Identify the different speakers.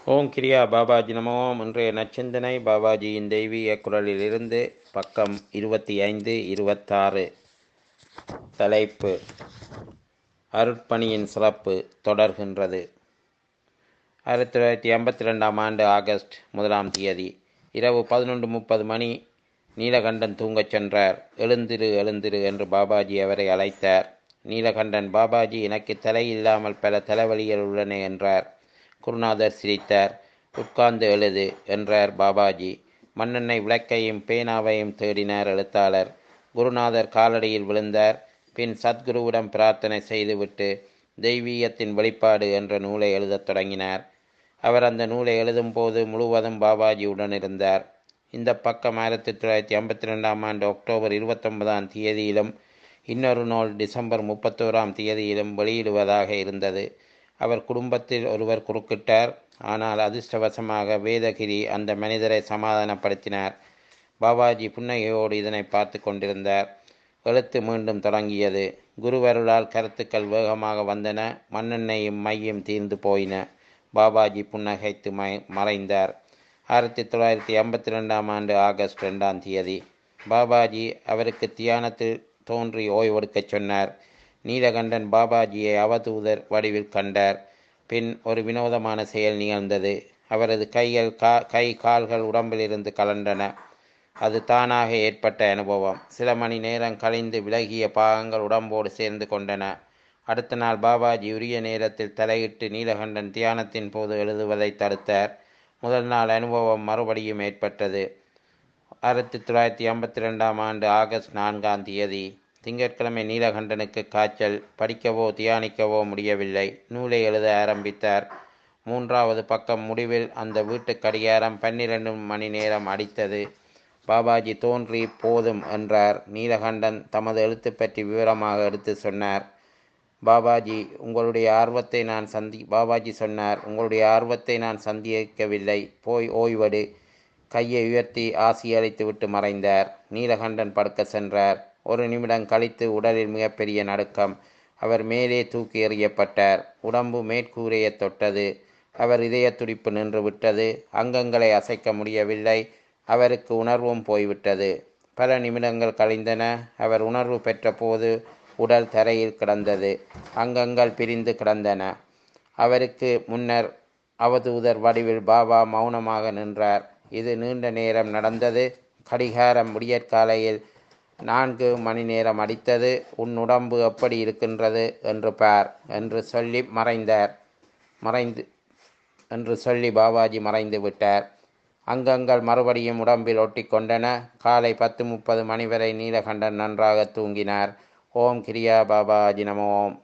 Speaker 1: ஓம் கிரியா பாபாஜி நமோம் இன்றைய நச்சிந்தனை பாபாஜியின் தெய்வீக குரலிலிருந்து பக்கம் இருபத்தி ஐந்து இருபத்தாறு தலைப்பு அருட்பணியின் சிறப்பு தொடர்கின்றது ஆயிரத்தி தொள்ளாயிரத்தி ஐம்பத்தி ரெண்டாம் ஆண்டு ஆகஸ்ட் முதலாம் தேதி இரவு பதினொன்று முப்பது மணி நீலகண்டன் தூங்கச் சென்றார் எழுந்திரு எழுந்திரு என்று பாபாஜி அவரை அழைத்தார் நீலகண்டன் பாபாஜி எனக்கு தலை இல்லாமல் பல தலைவலிகள் உள்ளன என்றார் குருநாதர் சிரித்தார் உட்கார்ந்து எழுது என்றார் பாபாஜி மண்ணெண்ணெய் விளக்கையும் பேனாவையும் தேடினார் எழுத்தாளர் குருநாதர் காலடியில் விழுந்தார் பின் சத்குருவிடம் பிரார்த்தனை செய்துவிட்டு தெய்வீகத்தின் வெளிப்பாடு என்ற நூலை எழுதத் தொடங்கினார் அவர் அந்த நூலை எழுதும்போது முழுவதும் பாபாஜியுடன் இருந்தார் இந்த பக்கம் ஆயிரத்தி தொள்ளாயிரத்தி ஐம்பத்தி ரெண்டாம் ஆண்டு அக்டோபர் இருபத்தொன்பதாம் தேதியிலும் இன்னொரு நூல் டிசம்பர் முப்பத்தோராம் தேதியிலும் வெளியிடுவதாக இருந்தது அவர் குடும்பத்தில் ஒருவர் குறுக்கிட்டார் ஆனால் அதிர்ஷ்டவசமாக வேதகிரி அந்த மனிதரை சமாதானப்படுத்தினார் பாபாஜி புன்னகையோடு இதனை பார்த்து கொண்டிருந்தார் எழுத்து மீண்டும் தொடங்கியது குருவருளால் கருத்துக்கள் வேகமாக வந்தன மண்ணெண்ணையும் மையும் தீர்ந்து போயின பாபாஜி புன்னகைத்து மை மறைந்தார் ஆயிரத்தி தொள்ளாயிரத்தி ஐம்பத்தி ரெண்டாம் ஆண்டு ஆகஸ்ட் ரெண்டாம் தேதி பாபாஜி அவருக்கு தியானத்தில் தோன்றி ஓய்வெடுக்கச் சொன்னார் நீலகண்டன் பாபாஜியை அவதூதர் வடிவில் கண்டார் பின் ஒரு வினோதமான செயல் நிகழ்ந்தது அவரது கைகள் கா கை கால்கள் உடம்பிலிருந்து கலண்டன அது தானாக ஏற்பட்ட அனுபவம் சில மணி நேரம் கழிந்து விலகிய பாகங்கள் உடம்போடு சேர்ந்து கொண்டன அடுத்த நாள் பாபாஜி உரிய நேரத்தில் தலையிட்டு நீலகண்டன் தியானத்தின் போது எழுதுவதை தடுத்தார் முதல் நாள் அனுபவம் மறுபடியும் ஏற்பட்டது ஆயிரத்தி தொள்ளாயிரத்தி ஐம்பத்தி ரெண்டாம் ஆண்டு ஆகஸ்ட் நான்காம் தேதி திங்கட்கிழமை நீலகண்டனுக்கு காய்ச்சல் படிக்கவோ தியானிக்கவோ முடியவில்லை நூலை எழுத ஆரம்பித்தார் மூன்றாவது பக்கம் முடிவில் அந்த வீட்டு கடிகாரம் பன்னிரண்டு மணி நேரம் அடித்தது பாபாஜி தோன்றி போதும் என்றார் நீலகண்டன் தமது எழுத்து பற்றி விவரமாக எடுத்து சொன்னார் பாபாஜி உங்களுடைய ஆர்வத்தை நான் சந்தி பாபாஜி சொன்னார் உங்களுடைய ஆர்வத்தை நான் சந்திக்கவில்லை போய் ஓய்வடு கையை உயர்த்தி ஆசி அளித்துவிட்டு மறைந்தார் நீலகண்டன் படுக்க சென்றார் ஒரு நிமிடம் கழித்து உடலில் மிகப்பெரிய நடுக்கம் அவர் மேலே தூக்கி எறியப்பட்டார் உடம்பு மேற்கூரையை தொட்டது அவர் இதய துடிப்பு நின்று விட்டது அங்கங்களை அசைக்க முடியவில்லை அவருக்கு உணர்வும் போய்விட்டது பல நிமிடங்கள் கழிந்தன அவர் உணர்வு பெற்ற போது உடல் தரையில் கிடந்தது அங்கங்கள் பிரிந்து கிடந்தன அவருக்கு முன்னர் அவதூதர் வடிவில் பாபா மௌனமாக நின்றார் இது நீண்ட நேரம் நடந்தது கடிகாரம் விடியற்காலையில் நான்கு மணி நேரம் அடித்தது உன் உடம்பு எப்படி இருக்கின்றது என்று பார் என்று சொல்லி மறைந்தார் மறைந்து என்று சொல்லி பாபாஜி மறைந்து விட்டார் அங்கங்கள் மறுபடியும் உடம்பில் ஒட்டி கொண்டன காலை பத்து முப்பது மணி வரை நீலகண்டன் நன்றாக தூங்கினார் ஓம் கிரியா பாபாஜி நமோம்